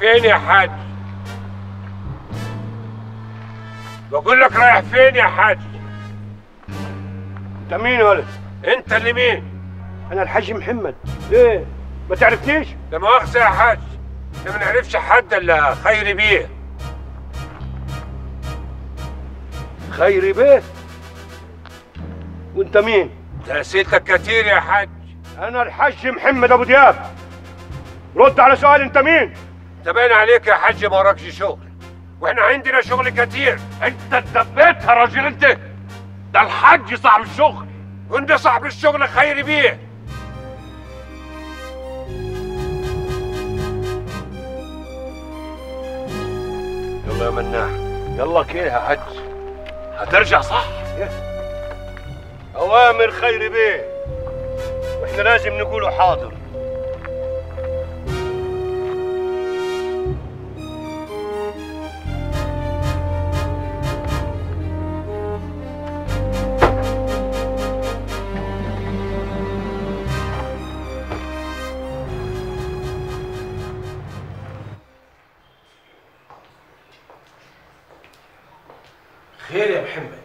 فين يا حاج بقول لك رايح فين يا حاج انت مين يا ولد؟ انت اللي مين انا الحاج محمد ايه ما تعرفنيش؟ لا مؤاخذة يا حاج احنا ما نعرفش حد الا خيري بيه خيري بيه وانت مين؟ تأسيتك كتير يا حاج انا الحاج محمد ابو دياب رد على سؤال انت مين؟ تبين عليك يا حاج ما وراكش شغل واحنا عندنا شغل كتير انت اتدبيت يا راجل انت ده الحاج صاحب الشغل وانت صاحب الشغل خيري بيه يلا يا مناح يلا كده يا حج هترجع صح اوامر خيري بيه واحنا لازم نقوله حاضر خير يا محمد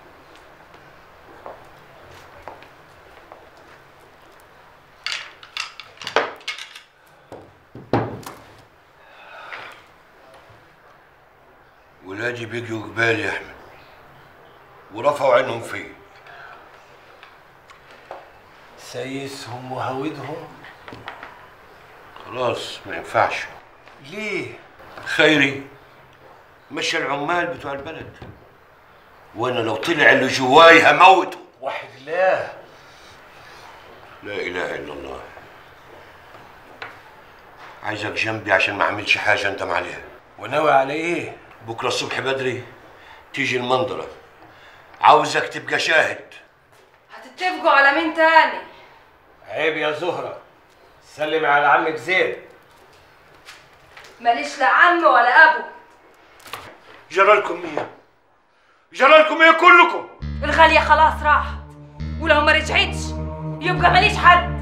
ولادي بيجوا قبالي يا احمد ورفعوا عينهم فيه سايسهم وهودهم خلاص ما ينفعش ليه خيري مشى العمال بتوع البلد وانا لو طلع اللي جواي هموته وحد الله لا اله الا الله عايزك جنبي عشان ما اعملش حاجه انت عليها وناوي على ايه بكره الصبح بدري تيجي المنظره عاوزك تبقى شاهد هتتفقوا على مين تاني عيب يا زهرة سلمي على عمك زين ماليش لا عم ولا ابو جرالكم ايه جرالكم ايه كلكم الغالية خلاص راحت ولو ما رجعتش يبقى ماليش حد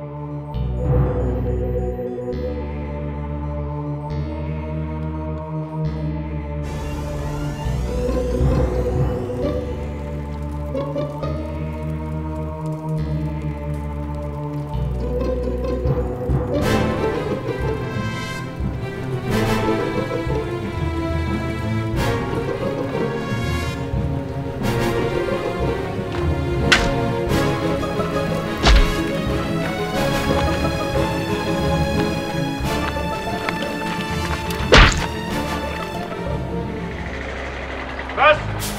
بس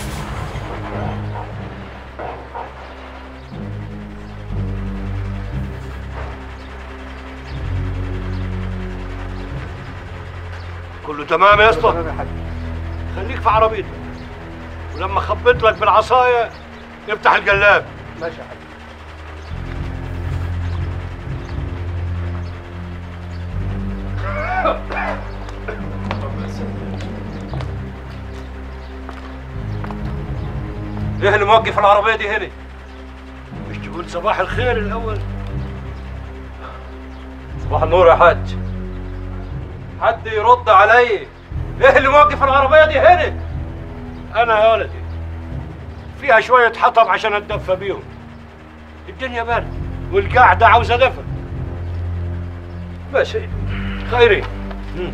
كله تمام يا اسطى خليك في عربيتك ولما خبط لك بالعصايه افتح الجلاب ماشي يا حبيبي ايه اللي موقف العربية دي هنا مش تقول صباح الخير الاول صباح النور يا حاج حد يرد علي ايه اللي موقف العربية دي هنا انا يا ولدي فيها شويه حطب عشان اتدفى بيهم الدنيا برد والقعده عاوزه دفى ماشي خيري مم.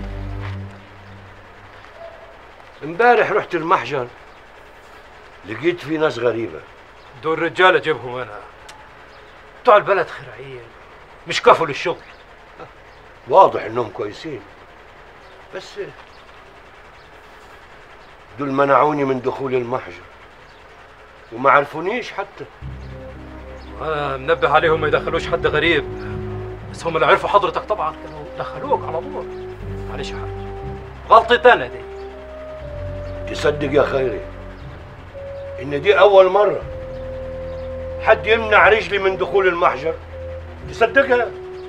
امبارح رحت المحجر لقيت في ناس غريبه دول رجالة جيبهم انا بتوع البلد خرعين مش كفوا للشغل واضح انهم كويسين بس دول منعوني من دخول المحجر وما عرفونيش حتى انا منبه عليهم ما يدخلوش حد غريب بس هم اللي عرفوا حضرتك طبعا كانوا دخلوك على طول معلش يا حاج غلطتي انا دي تصدق يا خيري ان دي اول مره حد يمنع رجلي من دخول المحجر تصدقها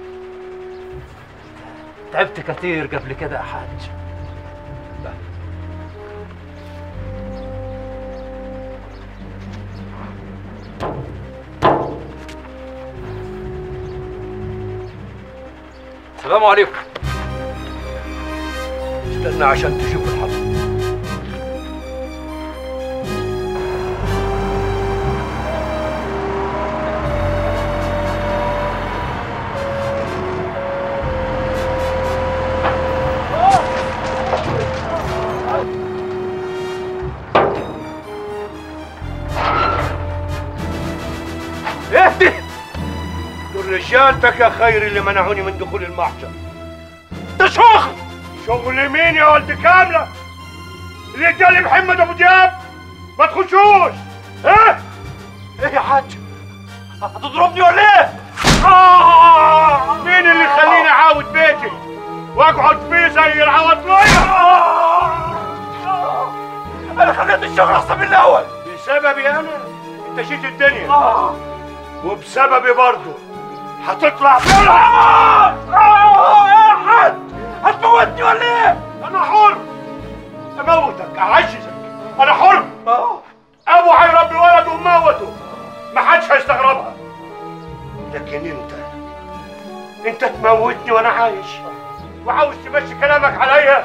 تعبت كتير قبل كده يا حاج السلام عليكم استنى عشان تشوف الحظ اهدي دول رجالتك يا خيري اللي منعوني من دخول المحجر ده شغل شغل مين يا ولد كاملة؟ الرجال محمد ابو دياب ما تخشوش ها؟ ايه يا حاج هتضربني ولا ايه مين اللي يخليني اعاود بيتي واقعد فيه زي العواطلية انا خليت الشغل احسن من الاول بسببي انا انت جيت الدنيا وبسببي برضه هتطلع بره يا حاج هتموتني ولا ايه انا حر اموتك اعجزك انا حر ابو هيربي ولد وموته ما حدش هيستغربها لكن انت انت تموتني وانا عايش وعاوز تمشي كلامك عليا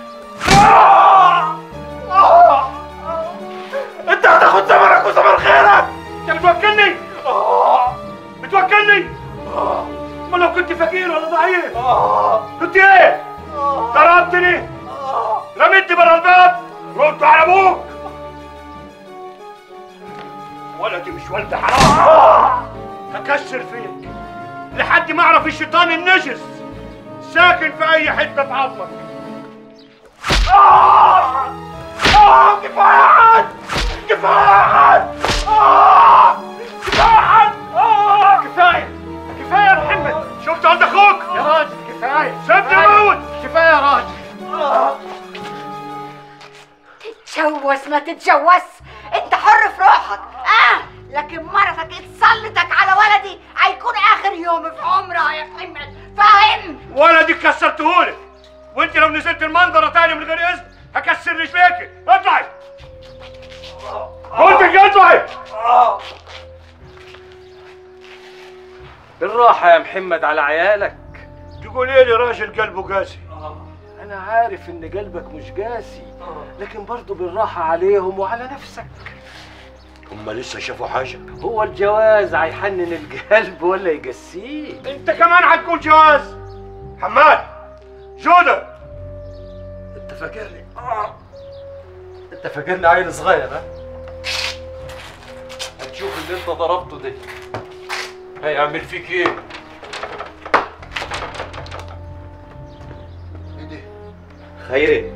انت هتاخد ثمنك وثمن خيرك انت بتوكلني بتوكلني ما لو كنت فقير ولا ضعيف كنت ايه ضربتني رميتني برا الباب رد على ابوك ولدي مش ولد حرام هكسر فيك لحد ما اعرف الشيطان النجس ساكن في اي حته في عظمك آه! آه! كفايه حد كفايه حد آه! كفايه حد آه! كفايه كفايه يا محمد شفت عند اخوك يا راجل كفايه سيبني اموت كفايه يا راجل تتجوز ما تتجوز انت حر في روحك اه لكن مرتك اتسلطك على ولدي هيكون اخر يوم في عمرها يا محمد فاهم ولدي كسرتهولك وانت لو نزلت المنظره تاني من غير اذن هكسر رجليك اطلعي قلت لك اطلعي بالراحة يا محمد على عيالك تقول ايه لراجل قلبه قاسي أنا عارف إن قلبك مش قاسي لكن برضه بالراحة عليهم وعلى نفسك هم لسه شافوا حاجه هو الجواز هيحنن القلب ولا يقسيه انت كمان هتكون جواز حماد جوده انت فاكرني انت فاكرني عيل صغير ها هتشوف اللي انت ضربته ده هيعمل فيك ايه خيري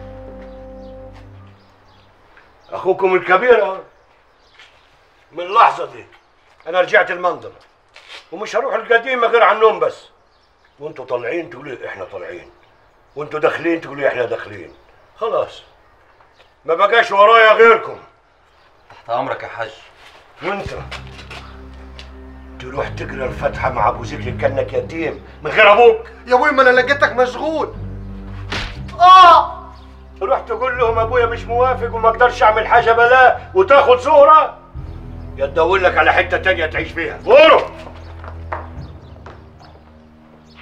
اخوكم الكبير اهو. من اللحظه دي انا رجعت المنظر ومش هروح القديمه غير على النوم بس وانتوا طالعين تقولوا احنا طالعين وانتوا داخلين تقولوا احنا داخلين خلاص ما بقاش ورايا غيركم تحت امرك يا حاج وانت تروح تقرا الفاتحه مع ابو ذكر كانك يتيم من غير ابوك يا ابوي ما انا لقيتك مشغول تروح تقول لهم ابويا مش موافق وما اقدرش اعمل حاجه بلا وتاخد صوره يا تدور لك على حته تانية تعيش فيها غوروا